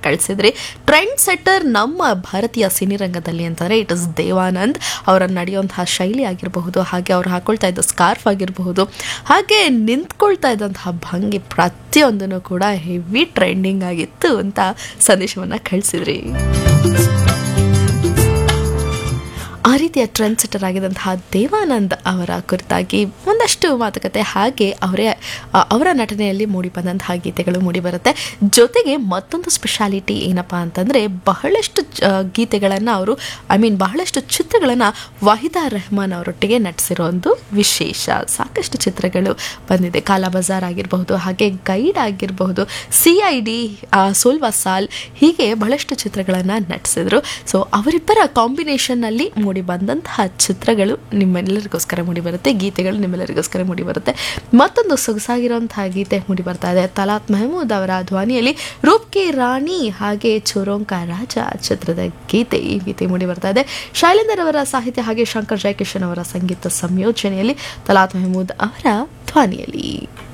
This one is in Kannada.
ಕಳಿಸಿದ್ರಿ ಟ್ರೆಂಡ್ ಸೆಟ್ಟರ್ ನಮ್ಮ ಭಾರತೀಯ ಸಿನಿರಂಗದಲ್ಲಿ ಅಂತಂದರೆ ಇಟ್ ಇಸ್ ದೇವಾನಂದ್ ಅವರ ನಡೆಯುವಂತಹ ಶೈಲಿ ಆಗಿರಬಹುದು ಹಾಗೆ ಅವ್ರು ಹಾಕೊಳ್ತಾ ಇದ್ದ ಸ್ಕಾರ್ಫ್ ಆಗಿರಬಹುದು ಹಾಗೆ ನಿಂತ್ಕೊಳ್ತಾ ಇದ್ದಂತಹ ಭಂಗಿ ಪ್ರತಿಯೊಂದನ್ನು ಕೂಡ ಹೆವಿ ಟ್ರೆಂಡಿಂಗ್ ಆಗಿತ್ತು ಅಂತ ಸಂದೇಶವನ್ನು ಕಳಿಸಿದ್ರಿ ಆ ರೀತಿಯ ಟ್ರೆಂಡ್ ಸೆಟರ್ ಆಗಿದ್ದಂತಹ ದೇವಾನಂದ್ ಅವರ ಕುರಿತಾಗಿ ಒಂದಷ್ಟು ಮಾತುಕತೆ ಹಾಗೆ ಅವರೇ ಆ, ಅವರ ನಟನೆಯಲ್ಲಿ ಮೂಡಿ ಬಂದಂತಹ ಗೀತೆಗಳು ಮೂಡಿ ಬರುತ್ತೆ ಜೊತೆಗೆ ಮತ್ತೊಂದು ಸ್ಪೆಷಾಲಿಟಿ ಏನಪ್ಪ ಅಂತಂದರೆ ಬಹಳಷ್ಟು ಗೀತೆಗಳನ್ನು ಅವರು ಐ ಮೀನ್ ಬಹಳಷ್ಟು ಚಿತ್ರಗಳನ್ನು ವಾಹಿದಾ ರೆಹಮಾನ್ ಅವರೊಟ್ಟಿಗೆ ನಟಿಸಿರೋ ಒಂದು ವಿಶೇಷ ಸಾಕಷ್ಟು ಚಿತ್ರಗಳು ಬಂದಿದೆ ಕಾಲಾ ಬಜಾರ್ ಆಗಿರಬಹುದು ಹಾಗೆ ಗೈಡ್ ಆಗಿರಬಹುದು ಸಿ ಐ ಡಿ ಸೋಲ್ವಾ ಸಾಲ್ ಹೀಗೆ ಬಹಳಷ್ಟು ಚಿತ್ರಗಳನ್ನು ನಟಿಸಿದ್ರು ಸೊ ಅವರಿಬ್ಬರ ಕಾಂಬಿನೇಷನ್ನಲ್ಲಿ ಮೂಡಿ ಬಂದಂತಹ ಚಿತ್ರಗಳು ನಿಮ್ಮೆಲ್ಲರಿಗೋಸ್ಕರ ಮೂಡಿ ಬರುತ್ತೆ ಗೀತೆಗಳು ನಿಮ್ಮೆಲ್ಲರಿಗೋಸ್ಕರ ಮೂಡಿ ಬರುತ್ತೆ ಮತ್ತೊಂದು ಸೊಗಸಾಗಿರುವಂತಹ ಗೀತೆ ಮೂಡಿ ಬರ್ತಾ ಇದೆ ತಲಾತ್ ಮೆಹಮೂದ್ ಅವರ ಧ್ವನಿಯಲ್ಲಿ ರೂಪ್ ಕೆ ರಾಣಿ ಹಾಗೆ ಚುರೋಂಕ ರಾಜ ಚಿತ್ರದ ಗೀತೆ ಈ ಗೀತೆ ಮೂಡಿ ಬರ್ತಾ ಇದೆ ಶೈಲೇಂದರ್ ಅವರ ಸಾಹಿತ್ಯ ಹಾಗೆ ಶಂಕರ್ ಜಯಕಿಶನ್ ಅವರ ಸಂಗೀತ ಸಂಯೋಜನೆಯಲ್ಲಿ ತಲಾತ್ ಮೆಹಮೂದ್ ಅವರ ಧ್ವನಿಯಲ್ಲಿ